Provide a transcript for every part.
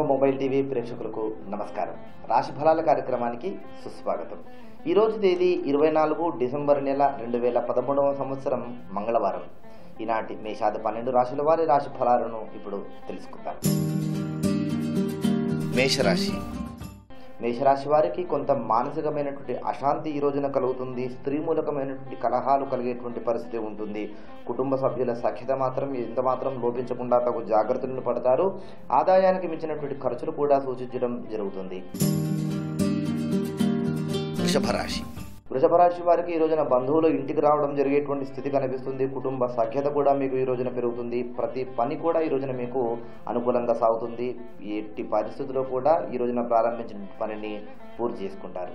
mobile TV ప్రేక్షకులకు నమస్కారం రాశి ఫలాల కార్యక్రమానికి సుస్వాగతం ఈ రోజు తేదీ ఇరవై నాలుగు డిసెంబర్ నెల రెండు వేల పదమూడవ సంవత్సరం మంగళవారం ఈనాటి మేషాది పన్నెండు రాశుల వారి రాశి ఫలాలను ఇప్పుడు తెలుసుకుందాం మేషరాశి మేషరాశి వారికి కొంత మానసికమైనటువంటి అశాంతి ఈ రోజున కలుగుతుంది స్త్రీ మూలకమైనటువంటి కలహాలు కలిగేటువంటి పరిస్థితి ఉంటుంది కుటుంబ సభ్యుల సఖ్యత మాత్రం ఎంత మాత్రం లోపించకుండా తగు జాగ్రత్తలను పడతారు ఆదాయానికి మించినటువంటి ఖర్చులు కూడా సూచించడం జరుగుతుంది వృషభ రాశి వృషభ రాశి వారికి ఈ రోజున బంధువులు ఇంటికి రావడం జరిగేటువంటి స్థితి కనిపిస్తుంది కుటుంబ సఖ్యత కూడా మీకు ఈ రోజున పెరుగుతుంది ప్రతి పని కూడా ఈ రోజున మీకు అనుకూలంగా సాగుతుంది ఎట్టి పరిస్థితుల్లో కూడా ఈ రోజున ప్రారంభించిన పనిని పూర్తి చేసుకుంటారు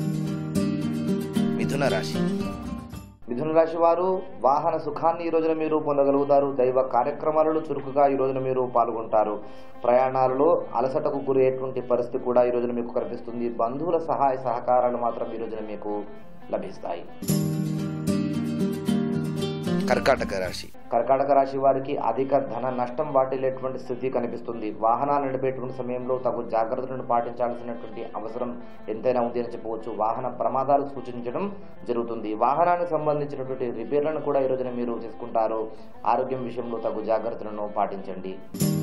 మిథున రాశి మిథున రాశి వారు వాహన సుఖాన్ని ఈ రోజున మీరు పొందగలుగుతారు దైవ కార్యక్రమాలలో చురుకుగా ఈ రోజున మీరు పాల్గొంటారు ప్రయాణాలలో అలసటకు గురయ్యేటువంటి పరిస్థితి కూడా ఈ రోజున మీకు కనిపిస్తుంది బంధువుల సహాయ సహకారాలు మాత్రం ఈ రోజున మీకు లభిస్తాయి కర్కాటక రాశి కర్కాటక రాశి వారికి అధిక ధన నష్టం వాటిల్లేటువంటి స్థితి కనిపిస్తుంది వాహనాలు నడిపేటువంటి సమయంలో తగు జాగ్రత్తలను పాటించాల్సినటువంటి అవసరం ఎంతైనా ఉంది అని చెప్పవచ్చు వాహన ప్రమాదాలు సూచించడం జరుగుతుంది వాహనానికి సంబంధించినటువంటి రిపేర్లను కూడా ఈ రోజున మీరు చేసుకుంటారు ఆరోగ్యం విషయంలో తగు జాగ్రత్తలను పాటించండి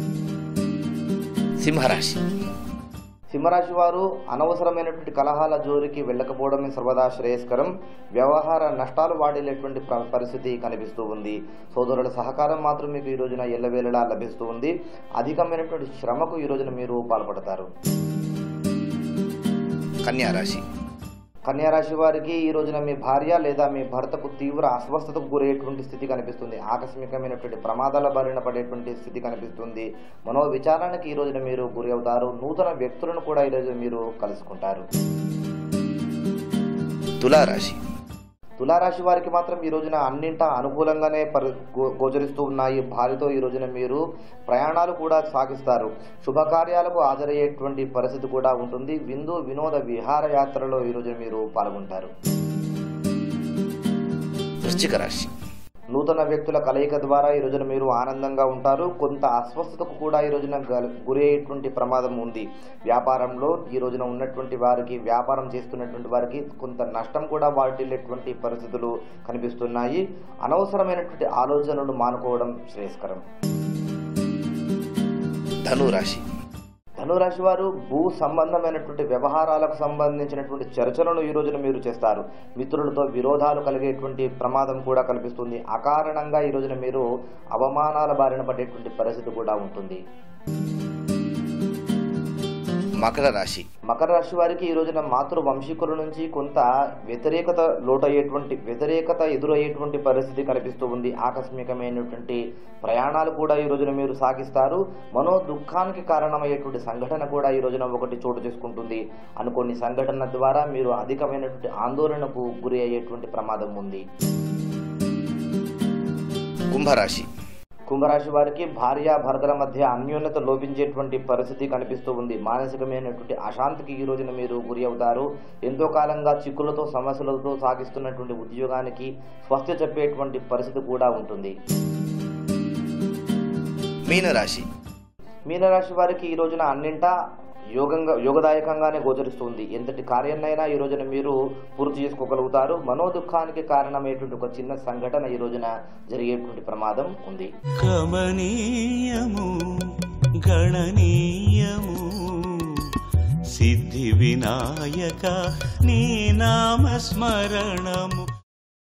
సింహరాశి సింహరాశి వారు అనవసరమైనటువంటి కలహాల జోలికి వెళ్ళకపోవడమే సర్వదా శ్రేయస్కరం వ్యవహార నష్టాలు వాడిలేటువంటి ప్ర- పరిస్థితి కనిపిస్తూ ఉంది సోదరుల సహకారం మాత్రం మీకు ఈ రోజున ఎల్లవేళలా లభిస్తూ ఉంది అధికమైనటువంటి శ్రమకు ఈ రోజున మీరు పాల్పడతారు కన్యారాశి కన్యారాశి వారికి ఈ రోజున మీ భార్య లేదా మీ భర్తకు తీవ్ర అస్వస్థతకు గురయ్యేటువంటి స్థితి కనిపిస్తుంది ఆకస్మికమైనటువంటి ప్రమాదాల బారిన పడేటువంటి స్థితి కనిపిస్తుంది మనో విచారానికి ఈ రోజున మీరు గురి అవుతారు నూతన వ్యక్తులను కూడా ఈ రోజు మీరు కలుసుకుంటారు తులారాశి తులారాశి వారికి మాత్రం ఈ రోజున అన్నింటా అనుకూలంగానే పరి గో- గోచరిస్తూ ఉన్నాయి భార్యతో ఈ రోజున మీరు ప్రయాణాలు కూడా సాగిస్తారు శుభకార్యాలకు హాజరయ్యేటువంటి పరిస్థితి కూడా ఉంటుంది విందు వినోద విహారయాత్రలో ఈ రోజున మీరు పాల్గొంటారు వృశ్చిక రాశి నూతన వ్యక్తుల కలయిక ద్వారా ఈ రోజున మీరు ఆనందంగా ఉంటారు కొంత అస్వస్థతకు కూడా ఈ రోజున గల- గురయ్యేటువంటి ప్రమాదం ఉంది వ్యాపారంలో ఈ రోజున ఉన్నటువంటి వారికి వ్యాపారం చేస్తున్నటువంటి వారికి కొంత నష్టం కూడా వాటిల్లేటువంటి పరిస్థితులు కనిపిస్తున్నాయి అనవసరమైనటువంటి ఆలోచనలు మానుకోవడం శ్రేయస్కరం ధనురాశి ధనురాశి వారు భూ సంబంధమైనటువంటి వ్యవహారాలకు సంబంధించినటువంటి చర్చలను ఈ రోజున మీరు చేస్తారు మిత్రులతో విరోధాలు కలిగేటువంటి ప్రమాదం కూడా కనిపిస్తుంది అకారణంగా ఈ రోజున మీరు అవమానాల బారిన పడేటువంటి పరిస్థితి కూడా ఉంటుంది మకర రాశి మకర రాశి వారికి ఈ రోజున మాతృ వంశీకుల నుంచి కొంత వ్యతిరేకత లోటయ్యేటువంటి వ్యతిరేకత ఎదురయ్యేటువంటి పరిస్థితి కనిపిస్తూ ఉంది ఆకస్మికమైనటువంటి ప్రయాణాలు కూడా ఈ రోజున మీరు సాగిస్తారు మనో దుఃఖానికి కారణమయ్యేటువంటి సంఘటన కూడా ఈ రోజున ఒకటి చోటు చేసుకుంటుంది అనుకోని సంఘటన ద్వారా మీరు అధికమైనటువంటి ఆందోళనకు గురి అయ్యేటువంటి ప్రమాదం ఉంది కుంభరాశి కుంభరాశి వారికి భార్య భర్తల మధ్య అన్యోన్యత లోపించేటువంటి పరిస్థితి కనిపిస్తూ ఉంది మానసికమైనటువంటి అశాంతికి ఈ రోజున మీరు గురి అవుతారు ఎంతో కాలంగా చిక్కులతో సమస్యలతో సాగిస్తున్నటువంటి ఉద్యోగానికి స్వస్తి చెప్పేటువంటి పరిస్థితి కూడా ఉంటుంది మీనరాశి మీనరాశి వారికి ఈ రోజున అన్నింటా యోగంగా యోగదాయకంగానే గోచరిస్తుంది ఎంతటి కార్యాన్నైనా ఈ రోజున మీరు పూర్తి చేసుకోగలుగుతారు మనోదుఖానికి కారణమైనటువంటి ఒక చిన్న సంఘటన ఈ రోజున జరిగేటువంటి ప్రమాదం ఉంది కమనీయము గణనీయము సిద్ధి వినాయక నీ నామస్మరణము